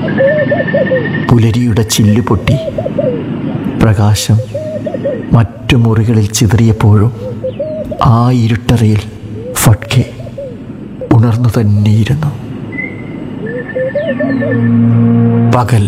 പുലരിയുടെ ചില്ല് പൊട്ടി പ്രകാശം മറ്റു മുറികളിൽ ചിതറിയപ്പോഴും ആ ഇരുട്ടറയിൽ ഫട്കെ ഉണർന്നു തന്നെയിരുന്നു പകൽ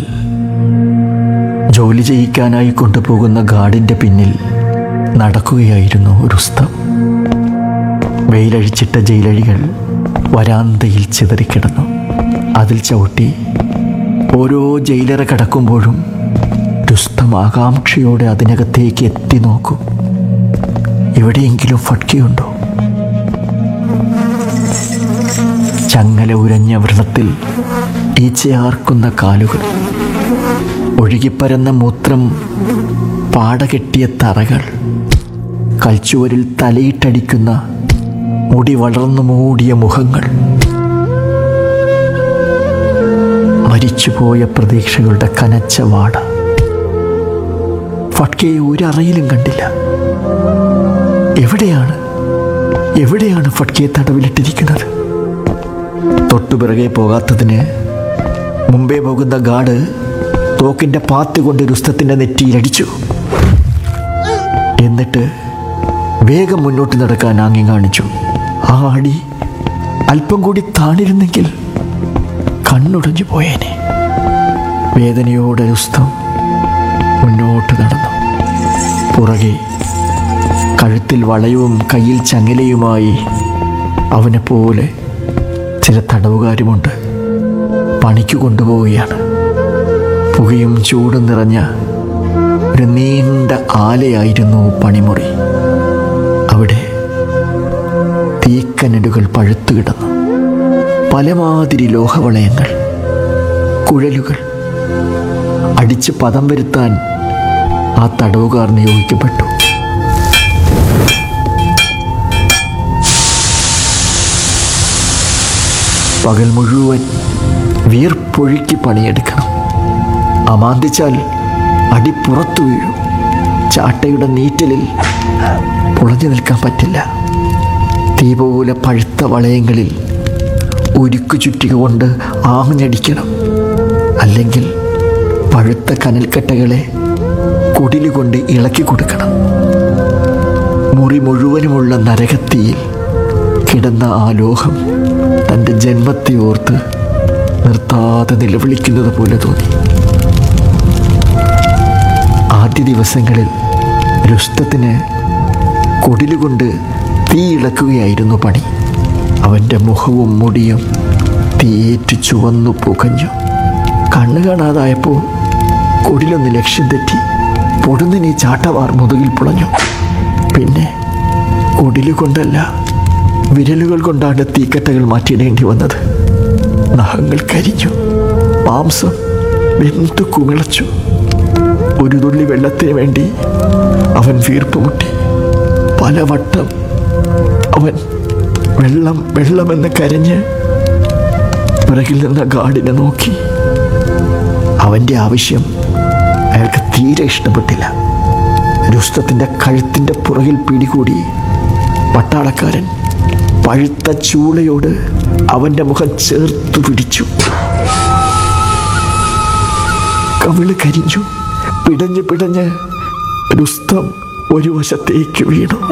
ജോലി ചെയ്യിക്കാനായി കൊണ്ടുപോകുന്ന ഗാർഡിൻ്റെ പിന്നിൽ നടക്കുകയായിരുന്നു രുസ്തം വെയിലഴിച്ചിട്ട ജയിലഴികൾ വരാന്തയിൽ ചിതറിക്കിടന്നു അതിൽ ചവിട്ടി ഓരോ ജയിലറ കടക്കുമ്പോഴും രുസ്തം ആകാംക്ഷയോടെ അതിനകത്തേക്ക് എത്തി നോക്കും എവിടെയെങ്കിലും ഫട്കയുണ്ടോ ചങ്ങല ഉരഞ്ഞ വ്രണത്തിൽ ഈച്ചയാർക്കുന്ന കാലുകൾ ഒഴുകിപ്പരന്ന മൂത്രം പാടകെട്ടിയ തറകൾ കൽച്ചുവരിൽ തലയിട്ടടിക്കുന്ന മുടി വളർന്നു മൂടിയ മുഖങ്ങൾ മരിച്ചുപോയ പ്രതീക്ഷകളുടെ കനച്ച വാട ഫട്കയെ ഒരറയിലും കണ്ടില്ല എവിടെയാണ് എവിടെയാണ് ഫട്കയെ തടവിലിട്ടിരിക്കുന്നത് തൊട്ടുപിറകെ പോകാത്തതിന് മുമ്പേ പോകുന്ന ഗാർഡ് തോക്കിന്റെ പാത്ത് കൊണ്ട് രുസ്തത്തിന്റെ നെറ്റിയിലടിച്ചു എന്നിട്ട് വേഗം മുന്നോട്ട് നടക്കാൻ ആംഗ്യം കാണിച്ചു ആ അടി അല്പം കൂടി താണിരുന്നെങ്കിൽ കണ്ണുടഞ്ഞു പോയേനെ വേദനയോടെ രുസ്തം മുന്നോട്ട് നടന്നു പുറകെ കഴുത്തിൽ വളയവും കയ്യിൽ ചങ്ങലയുമായി അവനെ പോലെ ചില തടവുകാരുമുണ്ട് പണിക്ക് കൊണ്ടുപോവുകയാണ് പുകയും ചൂടും നിറഞ്ഞ ഒരു നീണ്ട ആലയായിരുന്നു പണിമുറി അവിടെ തീക്കനലുകൾ പഴുത്തു കിടന്നു പലമാതിരി ലോഹവളയങ്ങൾ കുഴലുകൾ അടിച്ച് പദം വരുത്താൻ ആ തടവുകാർ നിയോഗിക്കപ്പെട്ടു പകൽ മുഴുവൻ വീർപ്പൊഴുക്കി പണിയെടുക്കണം അമാന്തിച്ചാൽ അടി പുറത്തു വീഴും ചാട്ടയുടെ നീറ്റലിൽ പുളഞ്ഞു നിൽക്കാൻ പറ്റില്ല തീ പോലെ പഴുത്ത വളയങ്ങളിൽ ഉരുക്കു ചുറ്റിക കൊണ്ട് ആഞ്ഞടിക്കണം അല്ലെങ്കിൽ പഴുത്ത കനൽക്കട്ടകളെ കുടിലുകൊണ്ട് ഇളക്കി കൊടുക്കണം മുറി മുഴുവനുമുള്ള നരകത്തിയിൽ കിടന്ന ആ ലോഹം തൻ്റെ ജന്മത്തെ ഓർത്ത് നിർത്താതെ നിലവിളിക്കുന്നത് പോലെ തോന്നി ആദ്യ ദിവസങ്ങളിൽ രുസ്തത്തിന് കുടിലുകൊണ്ട് തീ ഇളക്കുകയായിരുന്നു പണി അവൻ്റെ മുഖവും മുടിയും തീയേറ്റ് ചുവന്നു പുകഞ്ഞു കണ്ണു കാണാതായപ്പോൾ കുടിലൊന്ന് ലക്ഷ്യം തെറ്റി പൊടുന്നിനി ചാട്ടവാർ മുതുകിൽ പുളഞ്ഞു പിന്നെ കുടില് കൊണ്ടല്ല വിരലുകൾ കൊണ്ടാണ് തീക്കട്ടകൾ മാറ്റിയിടേണ്ടി വന്നത് നഖങ്ങൾ കരിഞ്ഞു മാംസം വെന്തു കുമിളച്ചു ഒരു തുള്ളി വെള്ളത്തിന് വേണ്ടി അവൻ വീർപ്പുമുട്ടി പലവട്ടം അവൻ വെള്ളം വെള്ളമെന്ന് കരഞ്ഞ് പിറകിൽ നിന്ന ഗാർഡിനെ നോക്കി അവൻ്റെ ആവശ്യം അയാൾക്ക് തീരെ ഇഷ്ടപ്പെട്ടില്ല രുസ്തത്തിൻ്റെ കഴുത്തിൻ്റെ പുറകിൽ പിടികൂടി പട്ടാളക്കാരൻ പഴുത്ത ചൂളയോട് അവൻ്റെ മുഖം ചേർത്തു പിടിച്ചു കവിള് കരിഞ്ഞു പിടഞ്ഞ് പിടഞ്ഞ് രുസ്തം ഒരു വശത്തേക്ക് വീണു